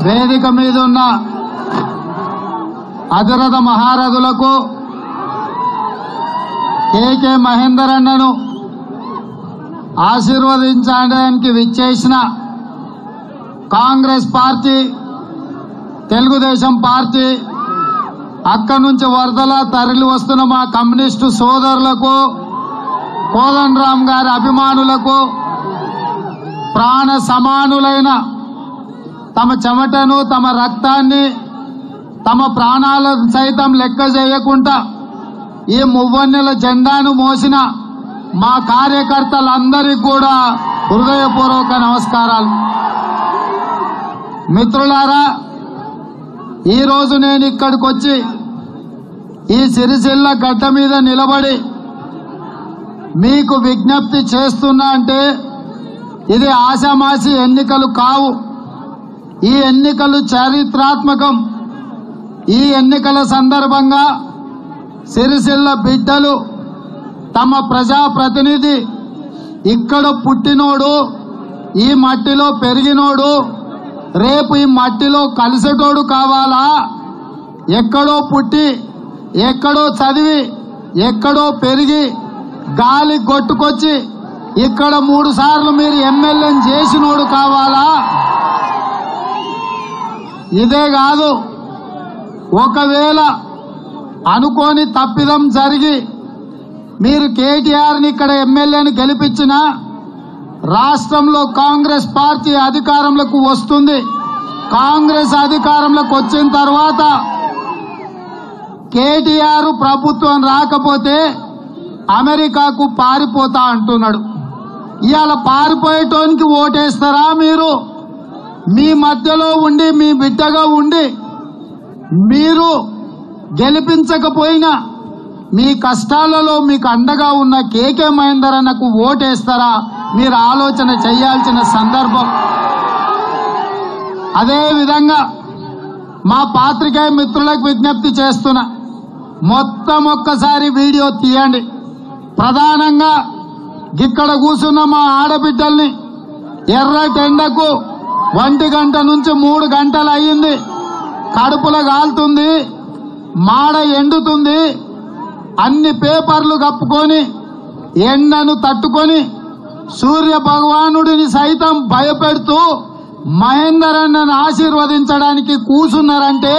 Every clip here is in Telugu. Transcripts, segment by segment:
వేదిక మీద ఉన్న అధిరథ మహారథులకు కేకే మహేందర్ అన్నను ఆశీర్వదించడానికి విచ్చేసిన కాంగ్రెస్ పార్టీ తెలుగుదేశం పార్టీ అక్కడి నుంచి వరదల తరలి వస్తున్న మా కమ్యూనిస్టు సోదరులకు కోదండరామ్ గారి అభిమానులకు ప్రాణ సమానులైన తమ చెమటను తమ రక్తాన్ని తమ ప్రాణాలను సైతం లెక్క చేయకుండా ఈ మువ్వన్నెల జెండాను మోసిన మా కార్యకర్తలందరికీ కూడా హృదయపూర్వక నమస్కారాలు మిత్రులారా ఈరోజు నేను ఇక్కడికి వచ్చి ఈ సిరిసిల్ల గడ్డ మీద నిలబడి మీకు విజ్ఞప్తి చేస్తున్నా అంటే ఇది ఆషామాషి ఎన్నికలు కావు ఈ ఎన్నికలు చారిత్రాత్మకం ఈ ఎన్నికల సందర్భంగా సిరిసిల్ల బిడ్డలు తమ ప్రజాప్రతినిధి ఇక్కడ పుట్టినోడు ఈ మట్టిలో పెరిగినోడు రేపు ఈ మట్టిలో కలిసేటోడు కావాలా ఎక్కడో పుట్టి ఎక్కడో చదివి ఎక్కడో పెరిగి గాలి కొట్టుకొచ్చి ఇక్కడ మూడు సార్లు మీరు ఎమ్మెల్యేని చేసినోడు కావాలా ఇదే కాదు ఒకవేళ అనుకోని తప్పిదం జరిగి మీరు కేటీఆర్ని ఇక్కడ ఎమ్మెల్యేని గెలిపించిన రాష్ట్రంలో కాంగ్రెస్ పార్టీ అధికారంలోకి వస్తుంది కాంగ్రెస్ అధికారంలోకి వచ్చిన తర్వాత కేటీఆర్ ప్రభుత్వం రాకపోతే అమెరికాకు పారిపోతా అంటున్నాడు ఇవాళ పారిపోయేటోనికి ఓటేస్తారా మీరు మీ మధ్యలో ఉండి మీ బిడ్డగా ఉండి మీరు గెలిపించకపోయినా మీ కష్టాలలో మీకు అండగా ఉన్న కేకే మహేందర్ అన్నకు ఓటేస్తారా మీరు ఆలోచన చేయాల్సిన సందర్భం అదే విధంగా మా పాత్రికేయ మిత్రులకు విజ్ఞప్తి చేస్తున్నా మొత్తం ఒక్కసారి వీడియో తీయండి ప్రధానంగా ఇక్కడ కూర్చున్న మా ఆడబిడ్డల్ని ఎర్రటెండకు ఒంటి గంట నుంచి మూడు గంటలు అయ్యింది కడుపులో కాలుతుంది మాడ ఎండుతుంది అన్ని పేపర్లు కప్పుకొని ఎండను తట్టుకొని సూర్య భగవానుడిని సైతం భయపెడుతూ మహేందర్ అన్నను ఆశీర్వదించడానికి కూసున్నారంటే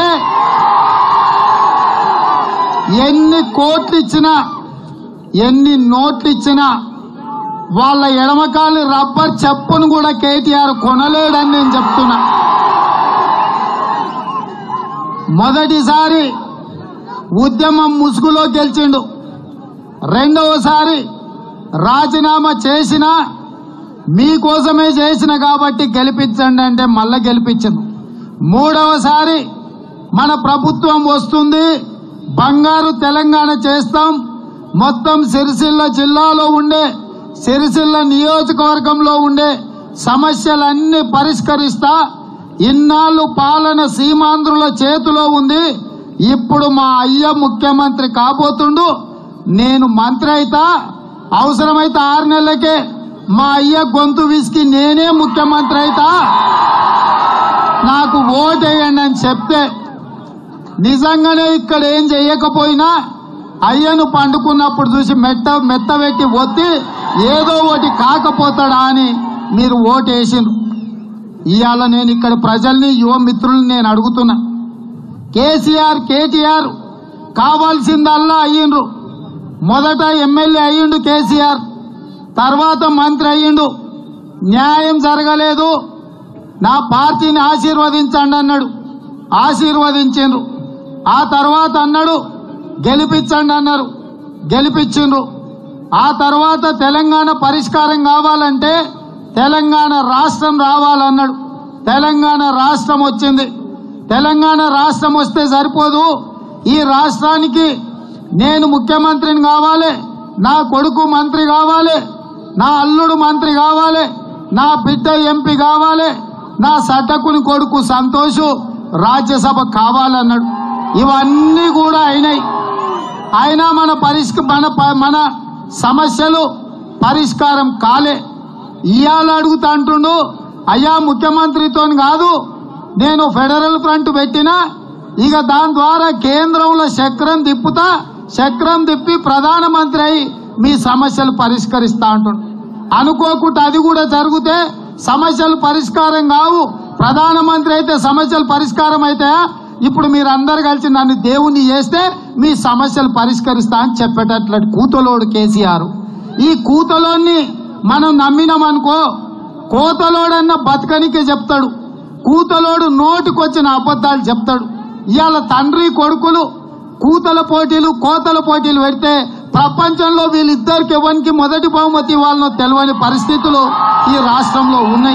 ఎన్ని కోట్లు ఇచ్చినా ఎన్ని నోట్లు ఇచ్చినా వాళ్ళ ఎడమకాలి రబ్బర్ చెప్పును కూడా కేటీఆర్ కొనలేడని నేను చెప్తున్నా మొదటిసారి ఉద్యమం ముసుగులో గెలిచిండు రెండవసారి రాజీనామా చేసిన మీకోసమే చేసిన కాబట్టి గెలిపించండి అంటే మళ్ళా గెలిపించను మూడవసారి మన ప్రభుత్వం వస్తుంది బంగారు తెలంగాణ చేస్తాం మొత్తం సిరిసిల్ల జిల్లాలో ఉండే సిరిసిల్ల నియోజకవర్గంలో ఉండే సమస్యలన్నీ పరిష్కరిస్తా ఇన్నాళ్ళు పాలన సీమాంధ్రుల చేతిలో ఉంది ఇప్పుడు మా అయ్య ముఖ్యమంత్రి కాబోతుండు నేను మంత్రి అయితా అవసరమైతే ఆరు నెలలకే మా అయ్య గొంతు విసికి నేనే ముఖ్యమంత్రి అయితా నాకు ఓటేయండి అని చెప్తే నిజంగానే ఇక్కడ ఏం చెయ్యకపోయినా అయ్యను పండుకున్నప్పుడు చూసి మెట్ట మెత్తబెట్టి ఒత్తి ఏదో ఒకటి కాకపోతాడా అని మీరు ఓటేసిండ్రు ఇవాళ నేను ఇక్కడ ప్రజల్ని యువ మిత్రుల్ని నేను అడుగుతున్నా కేసీఆర్ కేటీఆర్ కావాల్సిందల్లా అయ్యిండ్రు మొదట ఎమ్మెల్యే అయ్యిండు కేసీఆర్ తర్వాత మంత్రి అయ్యిండు న్యాయం జరగలేదు నా పార్టీని ఆశీర్వదించండి అన్నాడు ఆశీర్వదించిండ్రు ఆ తర్వాత అన్నాడు గెలిపించండి అన్నారు గెలిపించిండ్రు ఆ తర్వాత తెలంగాణ పరిష్కారం కావాలంటే తెలంగాణ రాష్ట్రం రావాలన్నాడు తెలంగాణ రాష్ట్రం వచ్చింది తెలంగాణ రాష్ట్రం వస్తే సరిపోదు ఈ రాష్ట్రానికి నేను ముఖ్యమంత్రిని కావాలి నా కొడుకు మంత్రి కావాలి నా అల్లుడు మంత్రి కావాలి నా బిడ్డ ఎంపీ కావాలి నా సటకుని కొడుకు సంతోషు రాజ్యసభ కావాలన్నాడు ఇవన్నీ కూడా అయినాయి అయినా మన పరిష్క మన ప- మన సమస్యలు పరిష్కారం కాలే ఇవాళ అడుగుతా అంటుండు అయ్యా ముఖ్యమంత్రితో కాదు నేను ఫెడరల్ ఫ్రంట్ పెట్టినా ఇక దాని ద్వారా కేంద్రంలో చక్రం తిప్పుతా చక్రం తిప్పి ప్రధానమంత్రి అయి మీ సమస్యలు పరిష్కరిస్తా అంటుండు అనుకోకుండా అది కూడా జరిగితే సమస్యలు పరిష్కారం కావు ప్రధానమంత్రి అయితే సమస్యలు పరిష్కారం అవుతాయా ఇప్పుడు మీరు అందరు కలిసి నన్ను దేవుణ్ణి చేస్తే మీ సమస్యలు పరిష్కరిస్తా అని చెప్పేటట్లు కూతలోడు కేసీఆర్ ఈ కూతలోని మనం నమ్మినామనుకో కోతలోడన్న బతకనికే చెప్తాడు కూతలోడు నోటికొచ్చిన అబద్ధాలు చెప్తాడు ఇవాళ తండ్రి కొడుకులు కూతల పోటీలు కోతల పోటీలు పెడితే ప్రపంచంలో వీళ్ళిద్దరికి ఎవరికి మొదటి బహుమతి ఇవ్వాలనో తెలియని పరిస్థితులు ఈ రాష్ట్రంలో ఉన్నాయి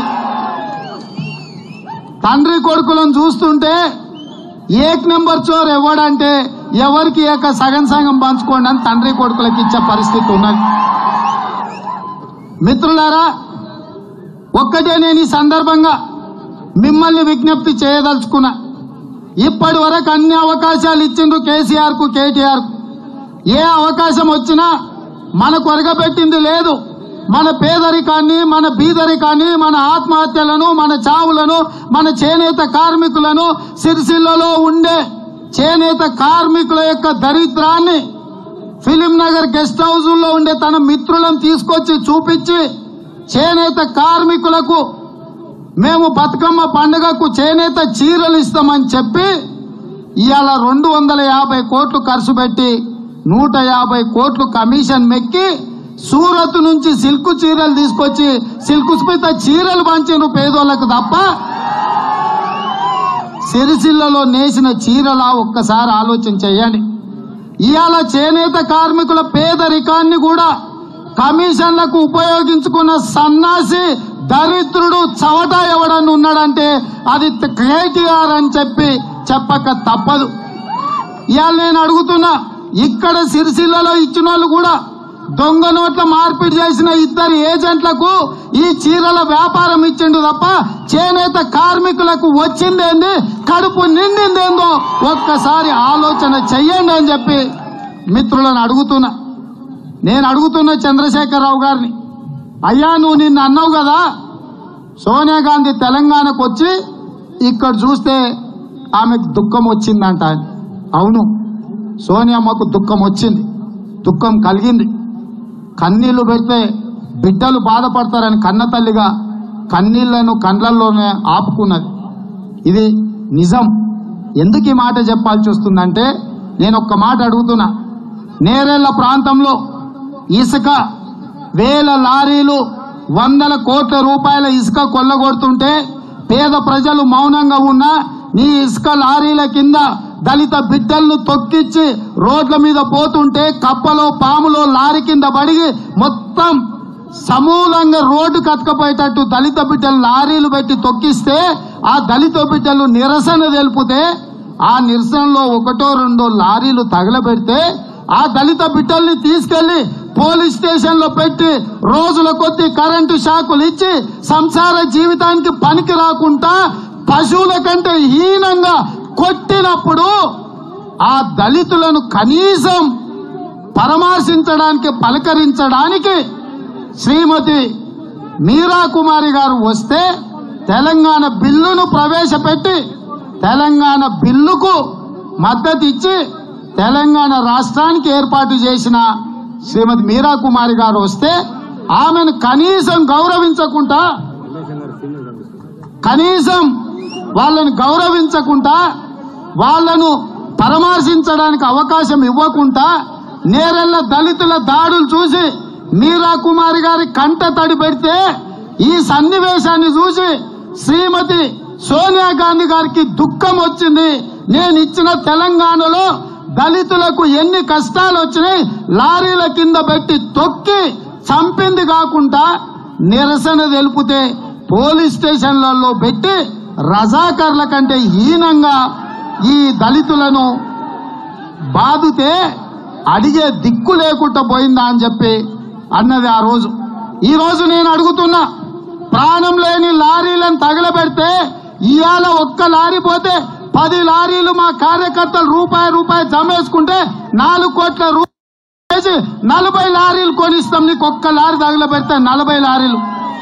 తండ్రి కొడుకులను చూస్తుంటే ఏక్ నెంబర్ చోర్ ఎవడంటే ఎవరికి ఏక సగం సగం పంచుకోండి అని తండ్రి కొడుకులకు ఇచ్చే పరిస్థితి ఉన్నది మిత్రులారా ఒక్కటే నేను ఈ సందర్భంగా మిమ్మల్ని విజ్ఞప్తి చేయదలుచుకున్నా ఇప్పటి వరకు అన్ని అవకాశాలు ఇచ్చిండ్రు కేసీఆర్ కు కేటీఆర్ కు ఏ అవకాశం వచ్చినా మనకు ఒరగబెట్టింది లేదు మన పేదరికాన్ని మన బీదరికాన్ని మన ఆత్మహత్యలను మన చావులను మన చేనేత కార్మికులను సిరిసిల్లలో ఉండే చేనేత కార్మికుల యొక్క దరిద్రాన్ని ఫిలిం నగర్ గెస్ట్ హౌస్ లో ఉండే తన మిత్రులను తీసుకొచ్చి చూపించి చేనేత కార్మికులకు మేము బతుకమ్మ పండుగకు చేనేత చీరలు ఇస్తామని చెప్పి ఇవాళ రెండు వందల యాభై కోట్లు ఖర్చు పెట్టి నూట యాభై కోట్లు కమిషన్ మెక్కి సూరత్ నుంచి సిల్క్ చీరలు తీసుకొచ్చి సిల్క్ స్మిత చీరలు పంచారు పేదోళ్లకు తప్ప సిరిసిల్లలో నేసిన చీరలా ఒక్కసారి ఆలోచన చేయండి ఇవాళ చేనేత కార్మికుల పేదరికాన్ని కూడా కమిషన్లకు ఉపయోగించుకున్న సన్నాసి దరిద్రుడు చవట ఎవడని ఉన్నాడంటే అది కేటీఆర్ అని చెప్పి చెప్పక తప్పదు ఇవాళ నేను అడుగుతున్నా ఇక్కడ సిరిసిల్లలో ఇచ్చిన వాళ్ళు కూడా దొంగ నోట్ల మార్పిడి చేసిన ఇద్దరు ఏజెంట్లకు ఈ చీరల వ్యాపారం ఇచ్చిండు తప్ప చేనేత కార్మికులకు వచ్చిందేంది కడుపు నిండిందేందో ఒక్కసారి ఆలోచన చెయ్యండి అని చెప్పి మిత్రులను అడుగుతున్నా నేను అడుగుతున్న చంద్రశేఖరరావు గారిని అయ్యా నువ్వు నిన్న అన్నావు కదా సోనియా గాంధీ తెలంగాణకు వచ్చి ఇక్కడ చూస్తే ఆమెకు దుఃఖం వచ్చిందంట అని. అవును సోనియమ్మకు దుఃఖం వచ్చింది దుఃఖం కలిగింది కన్నీళ్లు పెడితే బిడ్డలు బాధపడతారని కన్న తల్లిగా కన్నీళ్లను కండ్లల్లోనే ఆపుకున్నది ఇది నిజం ఎందుకు ఈ మాట చెప్పాల్సి వస్తుందంటే నేను ఒక్క మాట అడుగుతున్నా నేరేళ్ల ప్రాంతంలో ఇసుక వేల లారీలు వందల కోట్ల రూపాయల ఇసుక కొల్లగొడుతుంటే పేద ప్రజలు మౌనంగా ఉన్నా నీ ఇసుక లారీల కింద దళిత బిడ్డలను తొక్కిచ్చి రోడ్ల మీద పోతుంటే కప్పలో పాములో లారీ కింద పడిగి మొత్తం సమూలంగా రోడ్డు కతకపోయేటట్టు దళిత బిడ్డలు లారీలు పెట్టి తొక్కిస్తే ఆ దళిత బిడ్డలు నిరసన తెలుపుతే ఆ నిరసనలో ఒకటో రెండో లారీలు తగలబెడితే ఆ దళిత బిడ్డల్ని తీసుకెళ్లి పోలీస్ స్టేషన్ లో పెట్టి రోజుల కొద్ది కరెంటు షాకులు ఇచ్చి సంసార జీవితానికి పనికి రాకుండా పశువుల కంటే హీనంగా కొట్టినప్పుడు ఆ దళితులను కనీసం పరామర్శించడానికి పలకరించడానికి శ్రీమతి మీరా కుమారి గారు వస్తే తెలంగాణ బిల్లును ప్రవేశపెట్టి తెలంగాణ బిల్లుకు మద్దతు ఇచ్చి తెలంగాణ రాష్ట్రానికి ఏర్పాటు చేసిన శ్రీమతి మీరా కుమారి గారు వస్తే ఆమెను కనీసం గౌరవించకుండా కనీసం వాళ్ళని గౌరవించకుండా వాళ్ళను పరామర్శించడానికి అవకాశం ఇవ్వకుండా నేరెళ్ళ దళితుల దాడులు చూసి మీరా కుమారి గారి కంట తడి పెడితే ఈ సన్నివేశాన్ని చూసి శ్రీమతి సోనియా గాంధీ గారికి దుఃఖం వచ్చింది నేను ఇచ్చిన తెలంగాణలో దళితులకు ఎన్ని కష్టాలు వచ్చినాయి లారీల కింద పెట్టి తొక్కి చంపింది కాకుండా నిరసన తెలుపుతే పోలీస్ స్టేషన్లలో పెట్టి రజాకర్ల కంటే హీనంగా ఈ దళితులను బాధితే అడిగే దిక్కు లేకుండా పోయిందా అని చెప్పి అన్నది ఆ రోజు ఈ రోజు నేను అడుగుతున్నా ప్రాణం లేని లారీలను తగలబెడితే ఇవాళ ఒక్క లారీ పోతే పది లారీలు మా కార్యకర్తలు రూపాయి రూపాయి జమేసుకుంటే నాలుగు కోట్ల రూపాయలు వేసి నలభై లారీలు కొనిస్తాం నీకు ఒక్క లారీ తగలబెడితే నలభై లారీలు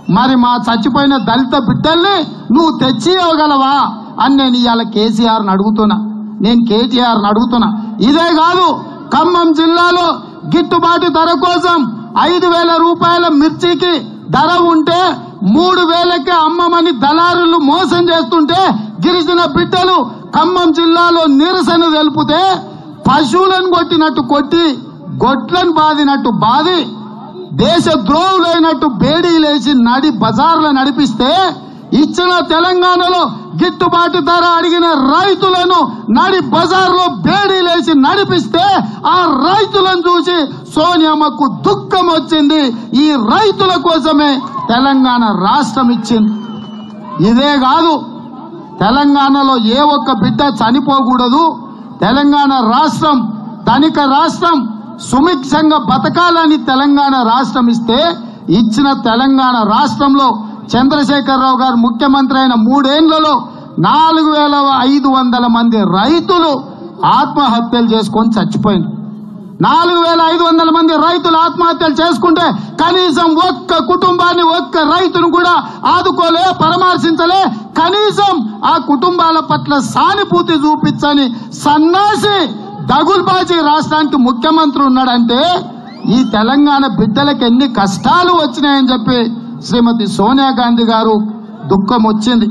మరి మా చచ్చిపోయిన దళిత బిడ్డల్ని నువ్వు తెచ్చి ఇవ్వగలవా అని నేను ఇవాళ కేసీఆర్ని అడుగుతున్నా నేను కేటీఆర్ని అడుగుతున్నా ఇదే కాదు ఖమ్మం జిల్లాలో గిట్టుబాటు ధర కోసం ఐదు వేల రూపాయల మిర్చికి ధర ఉంటే మూడు వేలకే అమ్మమని దళారులు మోసం చేస్తుంటే గిరిజన బిడ్డలు ఖమ్మం జిల్లాలో నిరసన తెలుపుతే పశువులను కొట్టినట్టు కొట్టి గొడ్లను బాదినట్టు బాది దేశ ద్రోహులైనట్టు బేడీలేసి నడి బజార్ల నడిపిస్తే ఇచ్చిన తెలంగాణలో గిట్టుబాటు ధర అడిగిన రైతులను నడి బజార్లో బేడీలేసి నడిపిస్తే ఆ రైతులను చూసి సోనియమ్మకు దుఃఖం వచ్చింది ఈ రైతుల కోసమే తెలంగాణ రాష్ట్రం ఇచ్చింది ఇదే కాదు తెలంగాణలో ఏ ఒక్క బిడ్డ చనిపోకూడదు తెలంగాణ రాష్ట్రం ధనిక రాష్ట్రం సుమిక్షంగా బతకాలని తెలంగాణ రాష్ట్రం ఇస్తే ఇచ్చిన తెలంగాణ రాష్ట్రంలో చంద్రశేఖరరావు గారు ముఖ్యమంత్రి అయిన మూడేళ్లలో నాలుగు వేల ఐదు వందల మంది రైతులు ఆత్మహత్యలు చేసుకొని చచ్చిపోయింది నాలుగు వేల ఐదు వందల మంది రైతులు ఆత్మహత్యలు చేసుకుంటే కనీసం ఒక్క కుటుంబాన్ని ఒక్క రైతును కూడా ఆదుకోలే పరామర్శించలే కనీసం ఆ కుటుంబాల పట్ల సానుభూతి చూపించని సన్నాసి దగుల్బాజీ రాష్ట్రానికి ముఖ్యమంత్రి ఉన్నాడంటే ఈ తెలంగాణ బిడ్డలకు ఎన్ని కష్టాలు వచ్చినాయని చెప్పి శ్రీమతి సోనియా గాంధీ గారు దుఃఖం వచ్చింది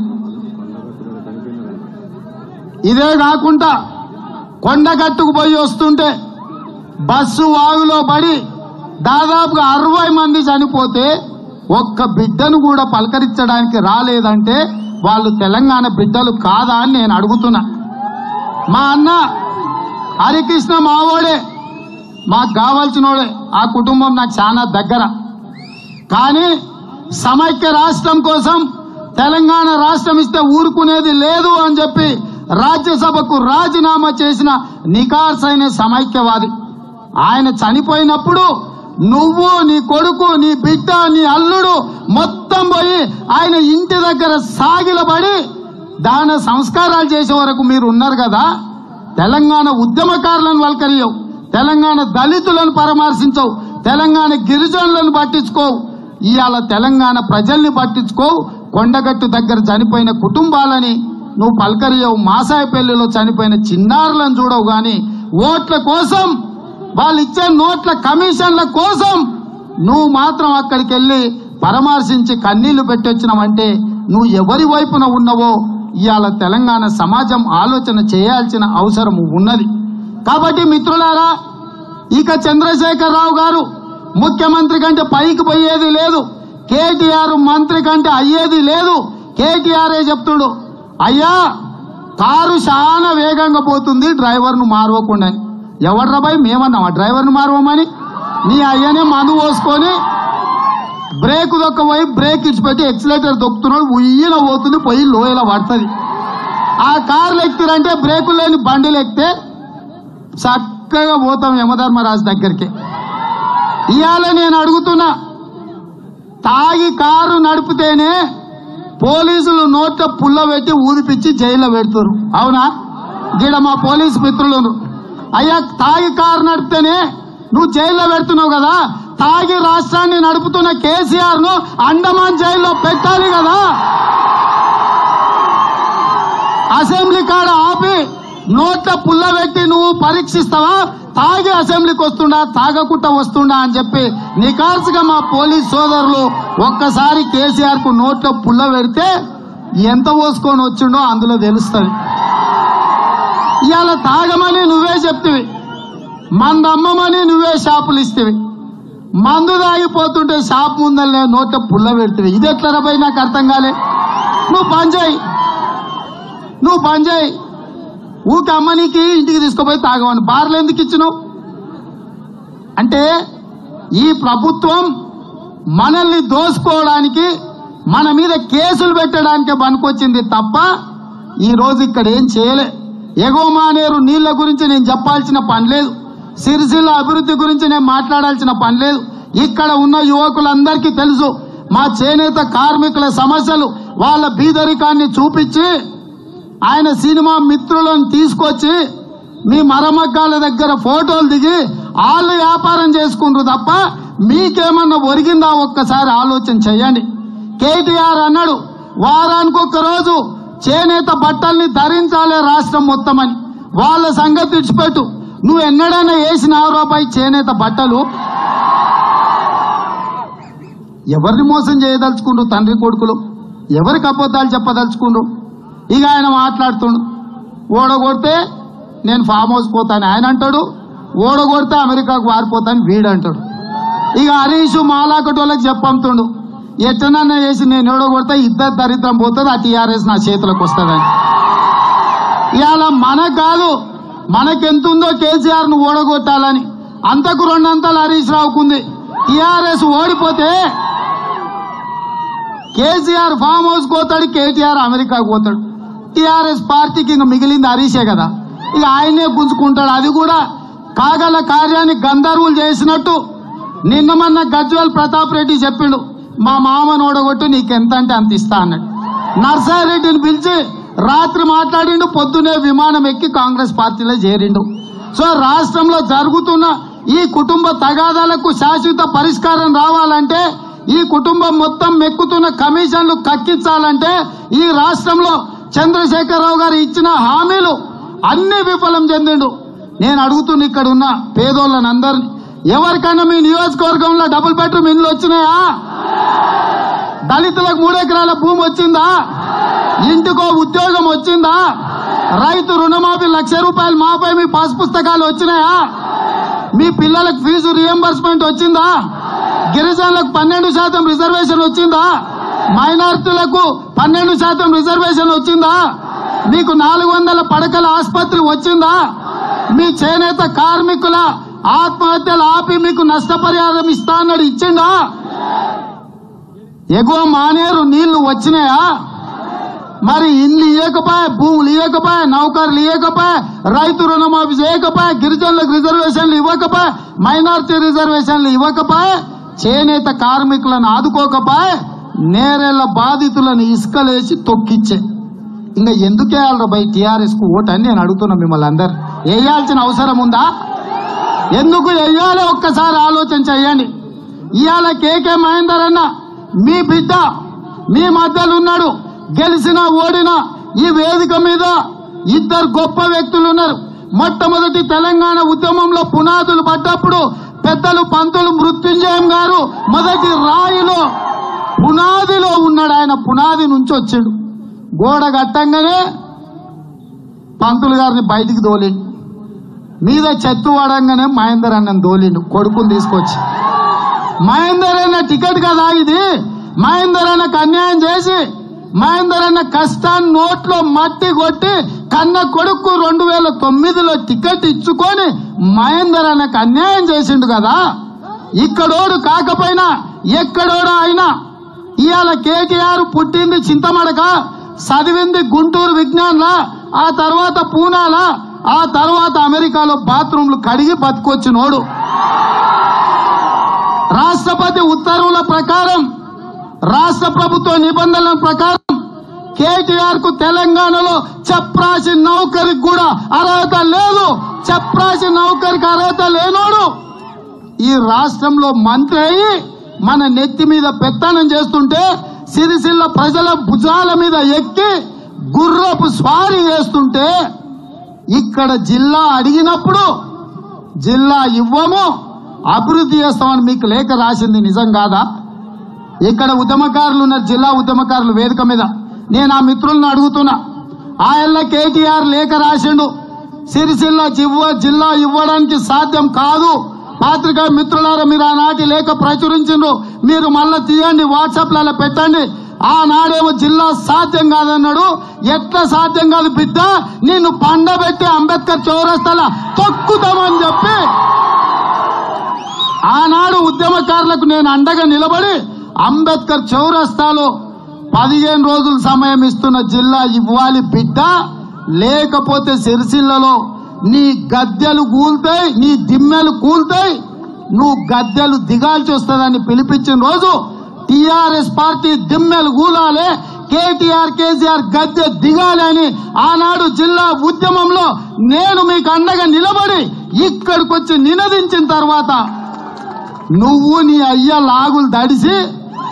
ఇదే కాకుండా కొండగట్టుకు పోయి వస్తుంటే బస్సు వాగులో పడి దాదాపుగా అరవై మంది చనిపోతే ఒక్క బిడ్డను కూడా పలకరించడానికి రాలేదంటే వాళ్ళు తెలంగాణ బిడ్డలు కాదా అని నేను అడుగుతున్నా మా అన్న హరికృష్ణ మావోడే మాకు కావాల్సినోడే ఆ కుటుంబం నాకు చాలా దగ్గర కానీ సమైక్య రాష్ట్రం కోసం తెలంగాణ రాష్ట్రం ఇస్తే ఊరుకునేది లేదు అని చెప్పి రాజ్యసభకు రాజీనామా చేసిన నికార్సైన సమైక్యవాది ఆయన చనిపోయినప్పుడు నువ్వు నీ కొడుకు నీ బిడ్డ నీ అల్లుడు మొత్తం పోయి ఆయన ఇంటి దగ్గర సాగిలబడి దాన సంస్కారాలు చేసే వరకు మీరు ఉన్నారు కదా తెలంగాణ ఉద్యమకారులను వల్కరియవు తెలంగాణ దళితులను పరామర్శించవు తెలంగాణ గిరిజనులను పట్టించుకోవు ఇవాళ తెలంగాణ ప్రజల్ని పట్టించుకోవు కొండగట్టు దగ్గర చనిపోయిన కుటుంబాలని నువ్వు పలకరియవు మాసాయపల్లిలో చనిపోయిన చిన్నారులను చూడవు గాని ఓట్ల కోసం వాళ్ళు ఇచ్చే నోట్ల కమిషన్ల కోసం నువ్వు మాత్రం అక్కడికి వెళ్ళి పరామర్శించి కన్నీళ్లు పెట్టొచ్చినావంటే నువ్వు ఎవరి వైపున ఉన్నవో ఇవాళ తెలంగాణ సమాజం ఆలోచన చేయాల్సిన అవసరం ఉన్నది కాబట్టి మిత్రులారా ఇక చంద్రశేఖరరావు గారు ముఖ్యమంత్రి కంటే పైకి పోయేది లేదు కేటీఆర్ మంత్రి కంటే అయ్యేది లేదు కేటీఆరే చెప్తుడు అయ్యా కారు చాలా వేగంగా పోతుంది డ్రైవర్ను మారవకుండా అని. ఎవడ్రా భయ్ మేమన్నామా డ్రైవర్ను మారవమని నీ అయ్యనే మందు పోసుకొని బ్రేక్ దొక్క పోయి బ్రేక్ ఇచ్చిపెట్టి ఎక్సిలేటర్ దొక్కుతున్నాడు ఉయ్యిన పోతుంది పోయి లోయల పడుతుంది ఆ కార్లు ఎక్కిరంటే బ్రేకులు లేని బండిలు ఎక్కితే చక్కగా పోతాం యమధర్మరాజు దగ్గరికి ఇవాళ నేను అడుగుతున్నా తాగి కారు నడిపితేనే పోలీసులు నోట్ల పుల్ల పెట్టి ఊదిపిచ్చి జైల్లో పెడుతురు అవునా గీడ మా పోలీసు మిత్రులు ఉన్నారు. అయ్యా తాగి కారు నడిపితేనే నువ్వు జైల్లో పెడుతున్నావు కదా తాగి రాష్ట్రాన్ని నడుపుతున్న కేసీఆర్ ను అండమాన్ జైల్లో పెట్టాలి కదా అసెంబ్లీ కాడ ఆపి నోట్ల పుల్ల పెట్టి నువ్వు పరీక్షిస్తావా తాగి అసెంబ్లీకి వస్తుండా తాగకుండా వస్తుండా అని చెప్పి నికార్సుగా మా పోలీస్ సోదరులు ఒక్కసారి కేసీఆర్ కు నోట్లో పుల్ల పెడితే ఎంత పోసుకొని వచ్చిండో అందులో తెలుస్తుంది ఇవాళ తాగమని నువ్వే చెప్తివి మందమ్మమని నువ్వే షాపులు ఇస్తేవి మందు తాగిపోతుంటే షాప్ ముందల్లే నోట పుల్ల పెడితే ఇది ఎట్లా పోయి నాకు అర్థం కాలే నువ్వు పని చేయి నువ్వు పని చేయి ఊకి అమ్మనికి ఇంటికి తీసుకుపోయి తాగమని బార్లు ఎందుకు ఇచ్చినావు అంటే ఈ ప్రభుత్వం మనల్ని దోసుకోవడానికి మన మీద కేసులు పెట్టడానికే పనికొచ్చింది తప్ప ఈ రోజు ఇక్కడ ఏం చేయలే ఎగోమానేరు నీళ్ల గురించి నేను చెప్పాల్సిన పని లేదు సిరిసిల్ల అభివృద్ధి గురించి నేను మాట్లాడాల్సిన పని లేదు ఇక్కడ ఉన్న యువకులందరికీ తెలుసు మా చేనేత కార్మికుల సమస్యలు వాళ్ళ బీదరికాన్ని చూపించి ఆయన సినిమా మిత్రులను తీసుకొచ్చి మీ మరమగ్గాల దగ్గర ఫోటోలు దిగి వాళ్ళు వ్యాపారం చేసుకుంటారు తప్ప మీకేమన్నా ఒరిగిందా ఒక్కసారి ఆలోచన చేయండి కేటీఆర్ అన్నాడు వారానికి ఒక్క రోజు చేనేత బట్టల్ని ధరించాలి రాష్ట్రం మొత్తం అని వాళ్ళ సంగతి విడిచిపెట్టు నువ్వు ఎన్నడైనా వేసినావు రూపాయి చేనేత బట్టలు ఎవరిని మోసం చేయదలుచుకుండ్రు తండ్రి కొడుకులు ఎవరికి అబద్ధాలు చెప్పదలుచుకుండ్రు ఇక ఆయన మాట్లాడుతుండు ఓడగొడితే నేను ఫామ్ హౌస్ పోతాను ఆయన అంటాడు ఓడగొడితే అమెరికాకు వారిపోతాను వీడు అంటాడు ఇక హరీష్ మాలాకటి వాళ్ళకి చెప్పంతుండు ఎట్టనన్నా చేసి నేను ఓడగొడితే ఇద్దరు దరిద్రం పోతుంది ఆ టీఆర్ఎస్ నా చేతులకు వస్తుందని ఇవాళ మనకు కాదు మనకెంతుందో కేసీఆర్ ను ఓడగొట్టాలని అంతకు రెండంతలు హరీష్ రావుకుంది టీఆర్ఎస్ ఓడిపోతే కేసీఆర్ ఫామ్ హౌస్ పోతాడు కేటీఆర్ అమెరికాకు పోతాడు టీఆర్ఎస్ పార్టీకి ఇంకా మిగిలింది హరీషే కదా ఇక ఆయనే గుంజుకుంటాడు అది కూడా కాగల కార్యాన్ని గంధర్వులు చేసినట్టు నిన్న మొన్న గజ్వల్ ప్రతాప్ రెడ్డి చెప్పిండు మా మామను ఓడగొట్టు నీకెంత అంటే అంత ఇస్తా అన్నాడు నర్సారెడ్డిని పిలిచి రాత్రి మాట్లాడిండు పొద్దునే విమానం ఎక్కి కాంగ్రెస్ పార్టీలో చేరిండు సో రాష్ట్రంలో జరుగుతున్న ఈ కుటుంబ తగాదాలకు శాశ్వత పరిష్కారం రావాలంటే ఈ కుటుంబం మొత్తం మెక్కుతున్న కమిషన్లు కక్కించాలంటే ఈ రాష్ట్రంలో చంద్రశేఖరరావు గారు ఇచ్చిన హామీలు అన్ని విఫలం చెందిండు నేను అడుగుతున్న ఇక్కడ ఉన్న పేదోళ్ళని అందరిని ఎవరికైనా మీ నియోజకవర్గంలో డబుల్ బెడ్రూమ్ ఇండ్లు వచ్చినాయా దళితులకు మూడెకరాల భూమి వచ్చిందా ఇంటికో ఉద్యోగం వచ్చిందా రైతు రుణమాఫీ లక్ష రూపాయలు మాపై మీ పాస్ పుస్తకాలు వచ్చినాయా మీ పిల్లలకు ఫీజు రియంబర్స్మెంట్ వచ్చిందా గిరిజనులకు పన్నెండు శాతం రిజర్వేషన్ వచ్చిందా మైనారిటీలకు పన్నెండు శాతం రిజర్వేషన్ వచ్చిందా మీకు నాలుగు వందల పడకల ఆసుపత్రి వచ్చిందా మీ చేనేత కార్మికుల ఆత్మహత్యలు ఆపి మీకు నష్టపరిహారం ఇస్తా అన్నాడు ఇచ్చిండా ఎగువ మానేరు నీళ్లు వచ్చినాయా మరి ఇల్లు ఇవ్వకపోయా భూములు ఇవ్వకపోయా నౌకర్లు ఇవ్వకపోయా రైతు రుణమాఫీ చేయకపోయా గిరిజనులకు రిజర్వేషన్లు ఇవ్వకపోయా మైనార్టీ రిజర్వేషన్లు ఇవ్వకపోయా చేనేత కార్మికులను ఆదుకోకపోయా నేరేళ్ల బాధితులను ఇసుకలేసి తొక్కిచ్చే ఇంకా ఎందుకు వేయాలరా బై టీఆర్ఎస్ కు ఓటు అని నేను అడుగుతున్నా మిమ్మల్ని అందరు వేయాల్సిన అవసరం ఉందా ఎందుకు వెయ్యాలి ఒక్కసారి ఆలోచన చెయ్యండి ఇవాళ కేకే మహేందర్ అన్న మీ బిడ్డ మీ మధ్యలో ఉన్నాడు గెలిచినా ఓడినా ఈ వేదిక మీద ఇద్దరు గొప్ప వ్యక్తులు ఉన్నారు మొట్టమొదటి తెలంగాణ ఉద్యమంలో పునాదులు పడ్డప్పుడు పెద్దలు పంతులు మృత్యుంజయం గారు మొదటి రాయిలో పునాదిలో ఉన్నాడు ఆయన పునాది నుంచి వచ్చాడు గోడ కట్టంగానే పంతులు గారిని బయటికి దోలిండు మీద చెత్తు వాడంగానే మహేందర్ అన్నని దోలిండు కొడుకుని తీసుకొచ్చి మహేందర్ అన్న టికెట్ కదా ఇది మహేందర్ అన్నకు అన్యాయం చేసి మహేందర్ అన్న కష్టాన్ని నోట్లో మట్టి కొట్టి కన్న కొడుకు రెండు వేల తొమ్మిదిలో టికెట్ ఇచ్చుకొని మహేందర్ అన్నకు అన్యాయం చేసిండు కదా ఇక్కడోడు కాకపోయినా ఎక్కడోడు అయినా ఇవాళ కేటీఆర్ పుట్టింది చింతమడక చదివింది గుంటూరు విజ్ఞాన్లా ఆ తర్వాత పూనాలా ఆ తర్వాత అమెరికాలో బాత్రూంలు కడిగి బతుకొచ్చినోడు రాష్ట్రపతి ఉత్తర్వుల ప్రకారం రాష్ట్ర ప్రభుత్వ నిబంధనల ప్రకారం కేటీఆర్ కు తెలంగాణలో చప్రాసి నౌకరికి కూడా అర్హత లేదు చప్రాసి నౌకరికి అర్హత లేనోడు ఈ రాష్ట్రంలో మంత్రి అయి మన నెత్తి మీద పెత్తనం చేస్తుంటే సిరిసిల్ల ప్రజల భుజాల మీద ఎక్కి గుర్రపు స్వారీ చేస్తుంటే ఇక్కడ జిల్లా అడిగినప్పుడు జిల్లా ఇవ్వము అభివృద్ధి చేస్తామని మీకు లేఖ రాసింది నిజం కాదా ఇక్కడ ఉద్యమకారులు ఉన్నారు జిల్లా ఉద్యమకారులు వేదిక మీద నేను ఆ మిత్రులను అడుగుతున్నా ఆయల్ల కేటీఆర్ లేఖ రాసిండు సిరిసిల్ల జివ్వ జిల్లా ఇవ్వడానికి సాధ్యం కాదు పాత్రికా మిత్రులారా మీరు ఆనాటి లేఖ ప్రచురించిండ్రు మీరు మళ్ళా తీయండి వాట్సాప్లలో పెట్టండి ఆనాడేమో జిల్లా సాధ్యం కాదన్నాడు ఎట్లా సాధ్యం కాదు బిడ్డ నిన్ను పండబెట్టి అంబేద్కర్ చౌరస్తాల తొక్కుతామని చెప్పి ఆనాడు ఉద్యమకారులకు నేను అండగా నిలబడి అంబేద్కర్ చౌరస్తాలో పదిహేను రోజులు సమయం ఇస్తున్న జిల్లా ఇవ్వాలి బిడ్డ లేకపోతే సిరిసిల్లలో నీ గద్దెలు కూల్తాయి నీ దిమ్మెలు కూల్తాయి నువ్వు గద్దెలు దిగాల్సి వస్తుందని పిలిపించిన రోజు టిఆర్ఎస్ పార్టీ దిమ్మెలు కూలాలి కేటీఆర్ కేసీఆర్ గద్దె దిగాలి అని ఆనాడు జిల్లా ఉద్యమంలో నేను మీకు అండగా నిలబడి ఇక్కడికి వచ్చి నినదించిన తర్వాత నువ్వు నీ అయ్య లాగులు దడిసి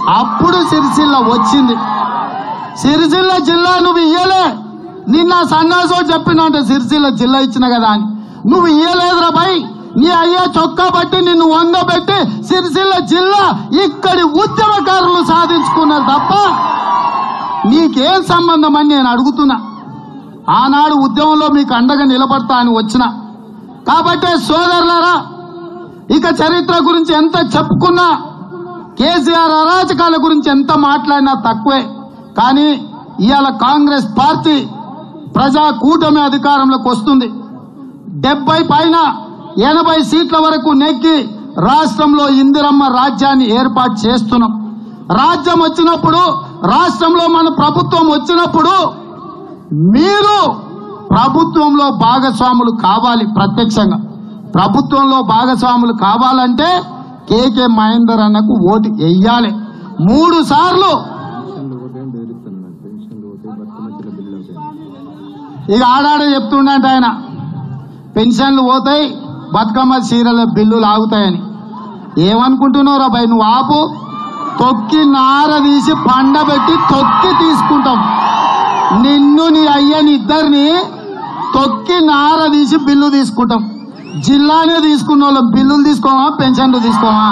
అప్పుడు సిరిసిల్ల వచ్చింది సిరిసిల్ల జిల్లా నువ్వు ఇయ్యలే నిన్న సన్నాసో చెప్పినంటే సిరిసిల్ల జిల్లా ఇచ్చిన కదా అని నువ్వు ఇయ్యలేదురా భయ్ నీ అయ్యా చొక్కా బట్టి నిన్ను వంగబెట్టి సిరిసిల్ల జిల్లా ఇక్కడి ఉద్యమకారులు సాధించుకున్నారు తప్ప నీకేం సంబంధం అని నేను అడుగుతున్నా ఆనాడు ఉద్యమంలో మీకు అండగా నిలబడతా అని వచ్చిన కాబట్టే సోదరులారా ఇక చరిత్ర గురించి ఎంత చెప్పుకున్నా కేసీఆర్ అరాచకాల గురించి ఎంత మాట్లాడినా తక్కువే కానీ ఇవాళ కాంగ్రెస్ పార్టీ ప్రజా కూటమి అధికారంలోకి వస్తుంది డెబ్బై పైన ఎనభై సీట్ల వరకు నెగ్గి రాష్ట్రంలో ఇందిరమ్మ రాజ్యాన్ని ఏర్పాటు చేస్తున్నాం రాజ్యం వచ్చినప్పుడు రాష్ట్రంలో మన ప్రభుత్వం వచ్చినప్పుడు మీరు ప్రభుత్వంలో భాగస్వాములు కావాలి ప్రత్యక్షంగా ప్రభుత్వంలో భాగస్వాములు కావాలంటే కేకే మహేందర్ అన్నకు ఓటు వెయ్యాలి మూడు సార్లు పెన్షన్లు పోతే బెదిరిస్తాను నాకు పెన్షన్లు పోతే బతుకమ్మ చిన్న బిల్లు అవుతాయి ఇక ఆడాడ చెప్తుండంట ఆయన పెన్షన్లు పోతాయి బతుకమ్మ చీరల బిల్లులు ఆగుతాయని ఏమనుకుంటున్నావురా భయ్ నువ్వు ఆపు తొక్కి నార తీసి పండబెట్టి తొక్కి తీసుకుంటాం నిన్ను నీ అయ్యని ఇద్దరిని తొక్కి నార తీసి బిల్లు తీసుకుంటాం జిల్లానే తీసుకున్న వాళ్ళం బిల్లులు తీసుకోమా పెన్షన్లు తీసుకోమా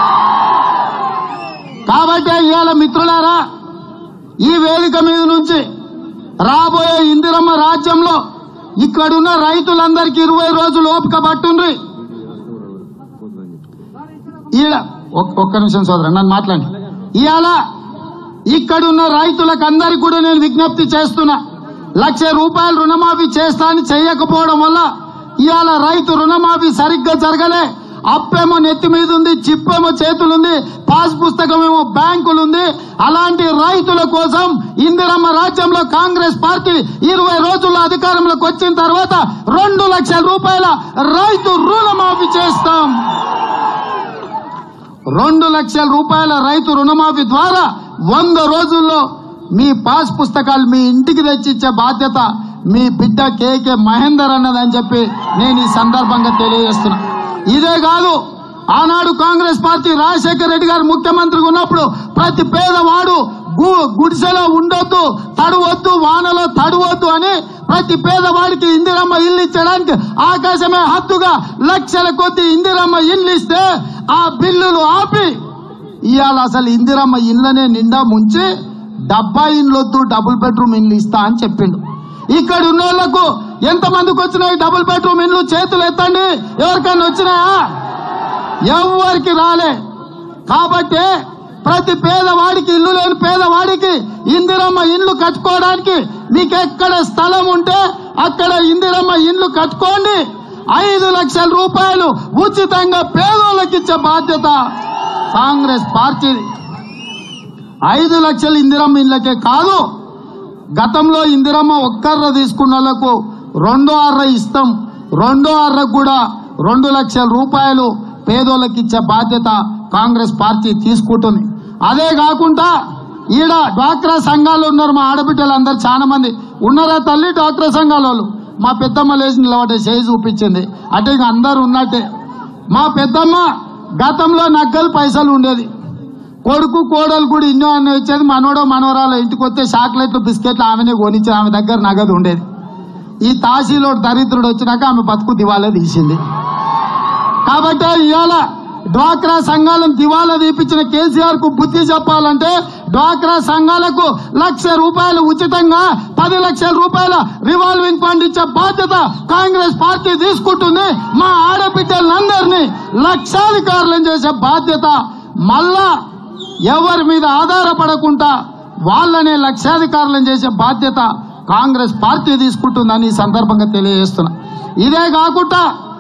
కాబట్టి ఇవాళ మిత్రులారా ఈ వేదిక మీద నుంచి రాబోయే ఇందిరమ్మ రాజ్యంలో ఇక్కడున్న రైతులందరికీ ఇరవై రోజులు ఓపిక పట్టుండ్రి పోతుందని చెప్పి ఈడ ఒక్- ఒక్క నిమిషం సోదరు నన్ను మాట్లాడి ఇవాళ ఇక్కడున్న రైతులకు అందరికి కూడా నేను విజ్ఞప్తి చేస్తున్నా లక్ష రూపాయలు రుణమాఫీ చేస్తా అని చేయకపోవడం వల్ల ఇవాళ రైతు రుణమాఫీ సరిగ్గా జరగలే అప్పేమో నెత్తి మీద ఉంది చిప్పేమో చేతులుంది పాస్ పుస్తకం ఏమో బ్యాంకులుంది అలాంటి రైతుల కోసం ఇందిరమ్మ రాజ్యంలో కాంగ్రెస్ పార్టీ ఇరవై రోజుల్లో అధికారంలోకి వచ్చిన తర్వాత రెండు లక్షల రూపాయల రైతు రుణమాఫీ చేస్తాం రెండు లక్షల రూపాయల రైతు రుణమాఫీ ద్వారా వంద రోజుల్లో మీ పాస్ పుస్తకాలు మీ ఇంటికి తెచ్చిచ్చే బాధ్యత మీ బిడ్డ కేకే మహేందర్ అన్నదని చెప్పి నేను ఈ సందర్భంగా తెలియజేస్తున్నా ఇదే కాదు ఆనాడు కాంగ్రెస్ పార్టీ రాజశేఖర రెడ్డి గారు ముఖ్యమంత్రిగా ఉన్నప్పుడు ప్రతి పేదవాడు గు- గుడిసెలో ఉండొద్దు తడవద్దు వానలో తడవద్దు అని ప్రతి పేదవాడికి ఇందిరమ్మ ఇల్లు ఇచ్చడానికి ఆకాశమే హద్దుగా లక్షల కొద్ది ఇందిరమ్మ ఇల్లు ఇస్తే ఆ బిల్లులు ఆపి ఇవాళ అసలు ఇందిరమ్మ ఇళ్ళనే నిండా ముంచి డబ్బా ఇల్లొద్దు డబుల్ బెడ్రూమ్ ఇల్లు ఇస్తా అని చెప్పిండు ఇక్కడ ఉన్న వాళ్ళకు ఎంత మందికి వచ్చినాయి డబుల్ బెడ్రూమ్ ఇల్లు చేతులు ఎత్తండి ఎవరికైనా వచ్చినాయా ఎవరికి రాలే కాబట్టి ప్రతి పేదవాడికి ఇల్లు లేని పేదవాడికి ఇందిరమ్మ ఇల్లు కట్టుకోవడానికి మీకు ఎక్కడ స్థలం ఉంటే అక్కడ ఇందిరమ్మ ఇల్లు కట్టుకోండి ఐదు లక్షల రూపాయలు ఉచితంగా పేదోళ్ళకి ఇచ్చే బాధ్యత కాంగ్రెస్ పార్టీది ఐదు లక్షలు ఇందిరమ్మ ఇళ్ళకే కాదు గతంలో ఇందిరమ్మ ఒక్కర్ర తీసుకున్న వాళ్ళకు రెండో అర్ర ఇస్తాం రెండో అర్రకు కూడా రెండు లక్షల రూపాయలు పేదోళ్ళకి ఇచ్చే బాధ్యత కాంగ్రెస్ పార్టీ తీసుకుంటుంది అదే కాకుండా ఈడ డ్వాక్రా సంఘాలు ఉన్నారు మా ఆడబిడ్డలు అందరు చాలా మంది ఉన్నారా తల్లి డ్వాక్రా సంఘాల వాళ్ళు మా పెద్దమ్మ లేచి నిలబడే చేయి చూపించింది అంటే ఇక అందరు ఉన్నట్టే మా పెద్దమ్మ గతంలో నగ్గలు పైసలు ఉండేది కొడుకు కోడలు కూడా ఇన్నో అన్న వచ్చేది మనోడో మనోరాలో ఇంటికి వస్తే చాక్లెట్లు బిస్కెట్లు ఆమెనే కొనిచ్చేది ఆమె దగ్గర నగదు ఉండేది ఈ తాసీలో దరిద్రుడు వచ్చినాక ఆమె బతుకు దివాలా తీసింది కాబట్టి ఇవాళ డ్వాక్రా సంఘాలను దివాలా తీపించిన కేసీఆర్ కు బుద్ధి చెప్పాలంటే డ్వాక్రా సంఘాలకు లక్ష రూపాయలు ఉచితంగా పది లక్షల రూపాయల రివాల్వింగ్ ఫండ్ ఇచ్చే బాధ్యత కాంగ్రెస్ పార్టీ తీసుకుంటుంది మా ఆడబిడ్డలందరినీ లక్షాధికారులను చేసే బాధ్యత మళ్ళా ఎవరి మీద ఆధారపడకుండా వాళ్ళనే లక్షాధికారులను చేసే బాధ్యత కాంగ్రెస్ పార్టీ తీసుకుంటుందని ఈ సందర్భంగా తెలియజేస్తున్నా ఇదే కాకుండా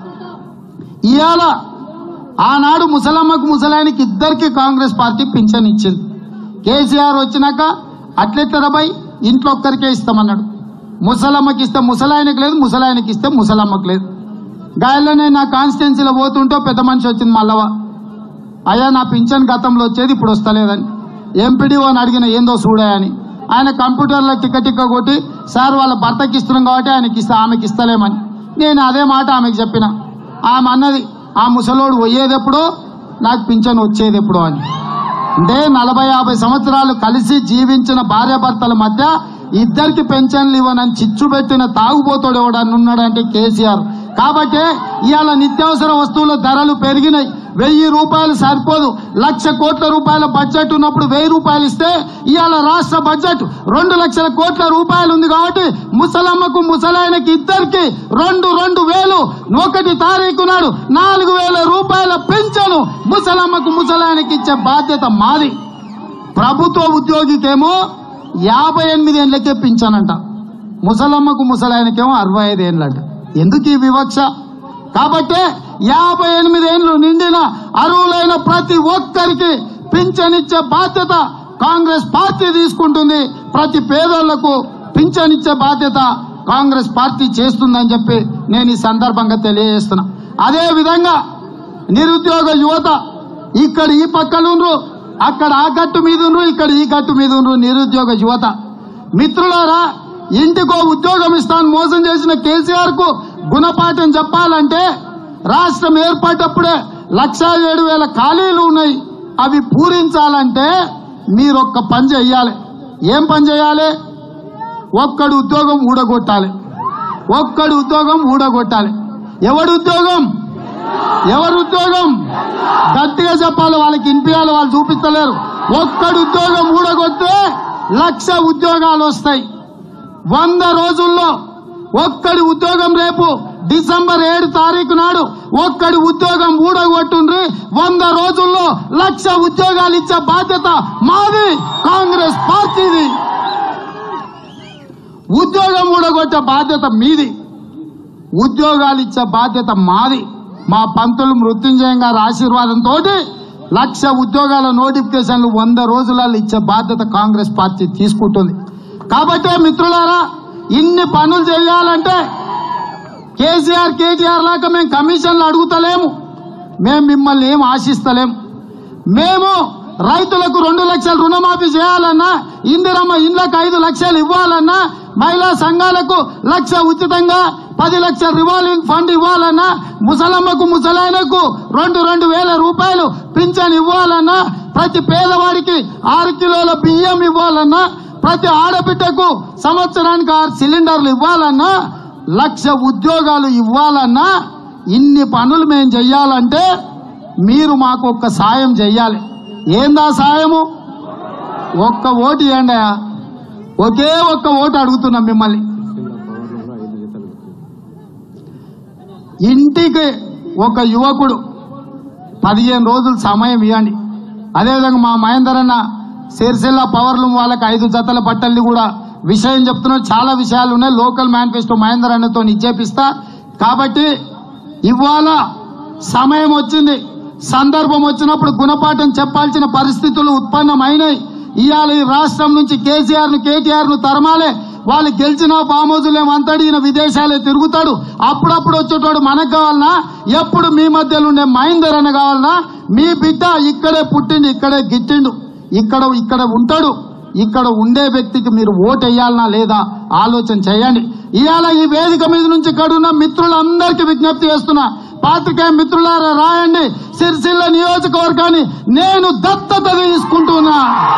ఇవాళ ఆనాడు ముసలమ్మకు ముసలాయనకి ఇద్దరికి కాంగ్రెస్ పార్టీ పింఛన్ ఇచ్చింది కేసీఆర్ వచ్చినాక అట్లెట్లరాబాయ్ ఇంట్లో ఒక్కరికే ఇస్తామన్నాడు ముసలమ్మకి ఇస్తే ముసలాయనకి లేదు ముసలాయనకి ఇస్తే ముసలమ్మకి లేదు గాయలోనే నా కాన్స్టిట్యున్సీలో పోతుంటే పెద్ద మనిషి వచ్చింది మల్లవ అయ్యా నా పింఛన్ గతంలో వచ్చేది ఇప్పుడు వస్తలేదని ఎంపీడీఓ అని అడిగిన ఏందో చూడే అని ఆయన కంప్యూటర్లో టిక్క టిక్క కొట్టి సార్ వాళ్ళ భర్తకి ఇస్తున్నాం కాబట్టి ఆయనకి ఇస్తా ఆమెకి ఇస్తలేమని నేను అదే మాట ఆమెకి చెప్పిన ఆమె అన్నది ఆ ముసలోడు పోయేది ఎప్పుడో నాకు పింఛన్ వచ్చేది ఎప్పుడో అని అంటే నలభై యాభై సంవత్సరాలు కలిసి జీవించిన భార్యాభర్తల మధ్య ఇద్దరికి పెన్షన్లు ఇవ్వనని చిచ్చు పెట్టిన తాగుబోతాడు ఎవడని ఉన్నాడంటే కేసీఆర్ కాబట్టి ఇవాళ నిత్యావసర వస్తువుల ధరలు పెరిగినాయి వెయ్యి రూపాయలు సరిపోదు లక్ష కోట్ల రూపాయల బడ్జెట్ ఉన్నప్పుడు వెయ్యి రూపాయలు ఇస్తే ఇవాళ రాష్ట్ర బడ్జెట్ రెండు లక్షల కోట్ల రూపాయలు ఉంది కాబట్టి ముసలమ్మకు ముసలాయనకి ఇద్దరికి రెండు రెండు వేలు ఒకటి తారీఖు నాడు నాలుగు వేల రూపాయల పెంచను ముసలమ్మకు ముసలాయనకి ఇచ్చే బాధ్యత మాది ప్రభుత్వ ఉద్యోగికేమో యాభై ఎనిమిది ఏళ్ళకే పింఛనంట ముసలమ్మకు ముసలాయనకేమో అరవై ఐదు ఏళ్ళంట ఎందుకు ఈ వివక్ష కాబట్టి యాభై ఎనిమిది ఏళ్ళు నిండిన అర్హులైన ప్రతి ఒక్కరికి పింఛనిచ్చే బాధ్యత కాంగ్రెస్ పార్టీ తీసుకుంటుంది ప్రతి పేదోళ్లకు పింఛనిచ్చే బాధ్యత కాంగ్రెస్ పార్టీ చేస్తుందని చెప్పి నేను ఈ సందర్భంగా తెలియజేస్తున్నా అదే విధంగా నిరుద్యోగ యువత ఇక్కడ ఈ పక్కలుండ్రు అక్కడ ఆ గట్టు మీద ఉండ్రు ఇక్కడ ఈ గట్టు మీద ఉండ్రు నిరుద్యోగ యువత మిత్రులారా ఇంటికో ఉద్యోగం ఇస్తాను మోసం చేసిన కేసీఆర్ కు గుణపాఠం చెప్పాలంటే రాష్ట్రం ఏర్పడేటప్పుడే లక్షా ఏడు వేల ఖాళీలు ఉన్నాయి అవి పూరించాలంటే మీరు ఒక్క పని చెయ్యాలి ఏం పని చేయాలి ఒక్కడు ఉద్యోగం ఊడగొట్టాలి ఒక్కడి ఉద్యోగం ఊడగొట్టాలి ఎవడి ఉద్యోగం ఎవరి ఉద్యోగం గట్టిగా చెప్పాలి వాళ్ళకి ఇనిపించాలి వాళ్ళు చూపిస్తలేరు ఒక్కడి ఉద్యోగం ఊడగొడితే లక్ష ఉద్యోగాలు వస్తాయి వంద రోజుల్లో ఒక్కడి ఉద్యోగం రేపు డిసెంబర్ ఏడు తారీఖు నాడు ఒక్కడి ఉద్యోగం ఊడగొట్టుండ్రి వంద రోజుల్లో లక్ష ఉద్యోగాలు ఇచ్చే బాధ్యత మాది కాంగ్రెస్ పార్టీది ఉద్యోగం ఊడగొట్టే బాధ్యత మీది ఉద్యోగాలు ఇచ్చే బాధ్యత మాది మా పంతులు మృత్యుంజయం గారి ఆశీర్వాదంతో లక్ష ఉద్యోగాల నోటిఫికేషన్లు వంద రోజులలో ఇచ్చే బాధ్యత కాంగ్రెస్ పార్టీ తీసుకుంటుంది కాబట్టి మిత్రులారా ఇన్ని పనులు చేయాలంటే కేసీఆర్ కేటీఆర్ లాగా మేము కమిషన్లు అడుగుతలేము మేము మిమ్మల్ని ఏం ఆశిస్తలేము మేము రైతులకు రెండు లక్షల రుణమాఫీ చేయాలన్నా ఇందిరమ్మ ఇండ్లకు ఐదు లక్షలు ఇవ్వాలన్నా మహిళా సంఘాలకు లక్ష ఉచితంగా పది లక్షల రివాల్వింగ్ ఫండ్ ఇవ్వాలన్నా ముసలమ్మకు ముసలాయనకు రెండు రెండు వేల రూపాయలు పింఛన్ ఇవ్వాలన్నా ప్రతి పేదవాడికి ఆరు కిలోల బియ్యం ఇవ్వాలన్నా ప్రతి ఆడబిడ్డకు సంవత్సరానికి ఆరు సిలిండర్లు ఇవ్వాలన్నా లక్ష ఉద్యోగాలు ఇవ్వాలన్నా ఇన్ని పనులు మేము చెయ్యాలంటే మీరు మాకు ఒక్క సాయం చెయ్యాలి ఏందా సాయము ఒక్క ఓటు ఇవ్వండి ఒకే ఒక్క ఓటు అడుగుతున్నాం మిమ్మల్ని పవర్లో కూడా ఐదు జతలు ఇంటికి ఒక యువకుడు పదిహేను రోజులు సమయం ఇవ్వండి అదేవిధంగా మా మహేందర్ అన్న సిరిసిల్ల పవర్లు వాళ్ళకి ఐదు జతల బట్టల్ని కూడా విషయం చెప్తున్నాడు చాలా విషయాలు ఉన్నాయి లోకల్ మేనిఫెస్టో మహేందర్ అన్నతో ఇచ్చేపిస్తా కాబట్టి ఇవాళ సమయం వచ్చింది సందర్భం వచ్చినప్పుడు గుణపాఠం చెప్పాల్సిన పరిస్థితులు ఉత్పన్నమైనాయి ఇవాళ ఈ రాష్ట్రం నుంచి కేసీఆర్ ను కేటీఆర్ ను తరమాలే వాళ్ళు గెలిచిన బామోజులేం అంతటి ఈయన విదేశాలే తిరుగుతాడు అప్పుడప్పుడు వచ్చేటోడు మనకు కావాలనా ఎప్పుడు మీ మధ్యలో ఉండే మహేందర్ అన్న కావాలనా మీ బిడ్డ ఇక్కడే పుట్టిండు ఇక్కడే గిట్టిండు ఇక్కడ ఇక్కడ ఉంటాడు ఇక్కడ ఉండే వ్యక్తికి మీరు ఓటు వేయాలనా లేదా ఆలోచన చేయండి ఇవాళ ఈ వేదిక మీద నుంచి ఇక్కడ ఉన్న మిత్రులందరికీ విజ్ఞప్తి చేస్తున్నా పాత్రికేయ మిత్రులారా రాయండి సిరిసిల్ల నియోజకవర్గాన్ని నేను దత్తత తీసుకుంటున్నా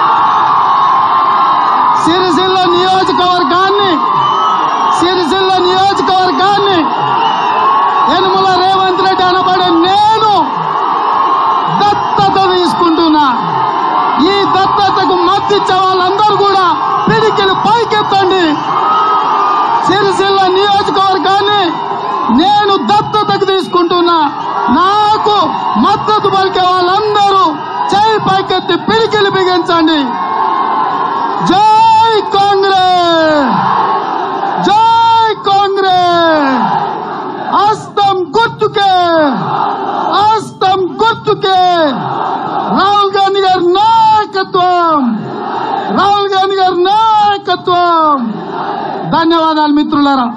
సిరిసిల్ల నియోజకవర్గాన్ని సిరిసిల్ల నియోజకవర్గాన్ని యనుమల రేవంత్ రెడ్డి అనబడే నేను దత్తత తీసుకుంటున్నా ఈ దత్తతకు మద్దతిచ్చే వాళ్ళందరూ కూడా పిడికిలు పైకెత్తండి సిరిసిల్ల నియోజకవర్గాన్ని నేను దత్తతకు తీసుకుంటున్నా నాకు మద్దతు పలికే వాళ్ళందరూ చేయి పైకెత్తి పిడికిలు బిగించండి జై కాంగ్రెస్ జై కాంగ్రెస్ హస్తం గుర్తుకే హస్తం గుర్తుకే రాహుల్ గాంధీ గారి నాయకత్వం రాహుల్ గాంధీ గారి నాయకత్వం ధన్యవాదాలు మిత్రులారా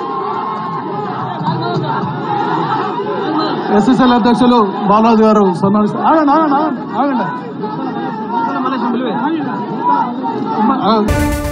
ఎస్ఎస్ఎల్ అధ్యక్షులు బాలాజీ గారు సన్మానిస్తారు ఆగండి ఆగండి ఆగండి ఆగండి ఆగండి